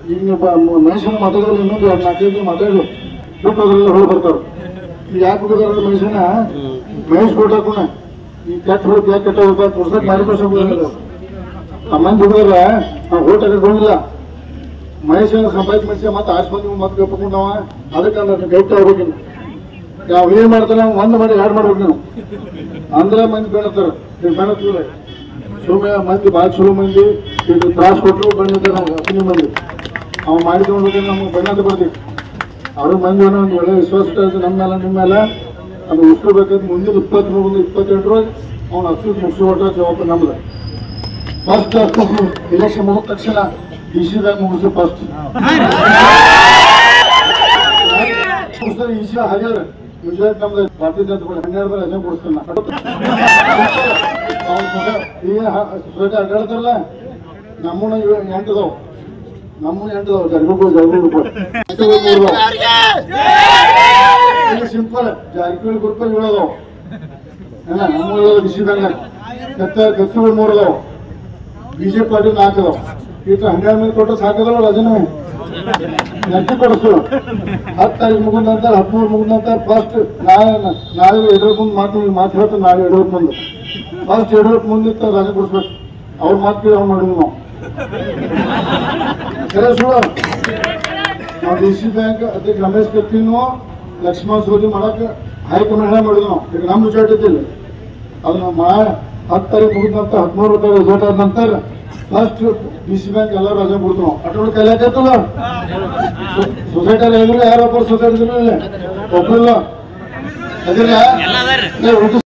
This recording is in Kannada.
ಈಗ ನೀವು ಮನುಷ್ಯನ ಮಾತಾಡೋದ್ರಲ್ಲಿ ಇನ್ನೊಂದು ಎರಡು ನಾಲ್ಕೈದು ಮಾತಾಡಿ ಬಿಟ್ಟು ಅದ್ರಲ್ಲಿ ಹೊಳ ಬರ್ತಾವೆ ಈಗ ಯಾಕೆ ಹೋಗಿದಾರೆ ಮನುಷ್ಯನ ಮಹೇಶ್ ಕೊಟ್ಟಾಕುಣ ಈ ಕೆಟ್ಟ ಹೋಗಿ ಯಾಕೆ ಕೆಟ್ಟ ಹೋಗ್ಬೇಕು ತೋರ್ಸಕ್ ಯಾರು ಕಷ್ಟ ಆ ಮಂದಿ ಹುಡುಗರ ನಾವು ಓಟ್ ಹಾಕೊಂಡಿಲ್ಲ ಮಹೇಶನ ಸಂಪಾದಿತ ಮನುಷ್ಯ ಮತ್ತೆ ಆಸ್ಪತ್ರೆ ಮತ್ತೆ ಗಪ್ಪಕೊಂಡವ ಅದಕ್ಕೆ ಅಂದ್ರೆ ಗೈಟ್ ಆಗ್ಬೇಕಿಲ್ಲ ನಾವು ಏನ್ ಮಾಡ್ತಾನೆ ನಾವು ಒಂದ್ ಮಾಡಿ ಎರಡು ಮಾಡ್ಬೇಕು ನೀವು ಅಂದ್ರೆ ಮಂದಿ ಬೆಳತಾರ ಈಗ ಬೆಳತ್ತಿಲ್ಲ ಸುಮ್ಮನೆ ಮಂದಿ ಭಾಳ ಚಲೋ ಮಂದಿ ಈಗ ತ್ರಾಸ ಕೊಟ್ಟರು ಬಂದಿದ್ದಾರೆ ನಾವು ಅಪ್ಪನಿ ಮಂದಿ ಅವ್ ಮಾಡಿಕೊಂಡು ನಮ್ಗೆ ಬಣ್ಣದ ಬರ್ತೀವಿ ಅವ್ರ ಮಂದಿ ಏನೋ ಒಂದು ಒಳ್ಳೆ ವಿಶ್ವಾಸ ಇರ್ತದೆ ನಮ್ಮ ಮೇಲೆ ನಿಮ್ಮ ಮೇಲೆ ಅದು ಉಳ್ಕೋಬೇಕಂತ ಮುಂದಿನ ಇಪ್ಪತ್ಮೂರು ಇಪ್ಪತ್ತೆಂಟರೊಳಗೆ ಅವ್ನು ಹಸು ಮುಗಿಸೋ ಜವಾಬ್ದಾರಿ ನಮ್ದು ಫಸ್ಟ್ ಇಲೆಕ್ಷನ್ ಮುಗಿದ ತಕ್ಷಣ ಡಿ ಸಿ ಬ್ಯಾಂಕ್ ಮುಗಿಸಿ ಫಸ್ಟ್ ಈಸಿ ಹಾಗಾದ್ರೆ ಗುಜರಾತ್ ನಮ್ದು ಭಾರತೀಯ ಜನತಾ ಪಾರ್ಟಿ ಹನ್ನೆರಡು ರಜೆ ಕೊಡಿಸ್ತಾನ ಈಗ ಸೊಸೈಟಿ ಅಡ್ಡಾಡ್ತಾರಲ್ಲ ನಮ್ಮನ್ನ ಇವ- ಎಂಟು ಅದಾವ ನಮ್ಮನ್ನ ಎಂಟು ಅದಾವ ಜಾರಕಿಹೊಳಿ ಜಾರಕಿಹೊಳಿ ಗ್ರೂಪ್ ಈಗ ಸಿಂಪಲ್ ಜಾರಕಿಹೊಳಿ ಗ್ರೂಪ್ ಏಳು ಅದಾವ ಅಲ್ಲ ನಮ್ಮ ಬಿಸಿ ಬ್ಯಾಂಕ್ ಕತ್ತ ಕತ್ತಿಗಳು ಮೂರು ಅದಾವ ಬಿಜೆಪಿ ಪಾರ್ಟಿ ನಾಲ್ಕು ಅದಾವ ಈಗ ಹನ್ನೆರಡು ಮಂದಿ ಕೊಟ್ಟರೆ ಸಾಕದಲ್ಲ ರಜನೆ ನೆಟ್ಟಿ ಕೊಡಿಸು ಹತ್ತು ತಾರೀಕು ಮುಗಿದ ನಂತರ ಹದಿಮೂರು ಮುಗಿದ ನಂತರ ಫಸ್ಟ್ ನಾಳೆ ನಾಳೆ ಯಡಿಯೂರಪ್ಪ ಮುಂದೆ ಮಾತು ಮಾತು ಹೇಳ್ತಾರೆ ನಾಳೆ ಯಡಿಯೂರಪ್ಪ ಮುಂದೆ ಫಸ್ಟ್ ಯಡಿಯೂರಪ್ಪ ಮುಂದೆ ಇತ್ತು ರಜೆ ಕೊಡಿಸ್ಬೇಕು ಅವ್ರ ಮಾತು ಕೇಳಿ ಅವ್ರು ಮಾಡಿದ್ವಿ ನಾವು ಸರಿ ಸುಳ್ಳು ನಾವು ಡಿ ಸಿ ಬ್ಯಾಂಕ್ ಅಧ್ಯಕ್ಷ ರಮೇಶ್ ಕತ್ತಿನೂ ಲಕ್ಷ್ಮಣ ಸೋದಿ ಮಾಡಕ್ಕೆ ಹೈಕಮಾಂಡ್ ಹೇಳ ಮಾಡಿದ್ವಿ ನಾವು ಈಗ ನಮ್ಮ ರಿಸಲ್ಟ್ ಇದ್ದಿಲ್ಲ ಅದನ್ನ ಮಾ ಹತ್ತು ತಾರೀಕು ಮುಗಿದ ನಂತರ ಹದಿಮೂರು ತಾರೀಕು ರಿಸಲ್ಟ್ ಆದ ನಂತರ ಫಸ್ಟ್ ಡಿ ಸಿ ಬ್ಯಾಂಕ್ ಎಲ್ಲ ರಜೆ ಬಿಡ್ತು ನಾವು ಅಟೋಡ್ ಕಲಿಯಾಕತ್ತಲ್ಲ ಸೊಸೈಟಿ ಹೇಳಿದ್ರೆ ಯಾರೊಬ್ಬರು ಸೊಸೈಟಿ ಒಬ್ಬರಿಲ್ಲ ಅದಿಲ್ಲ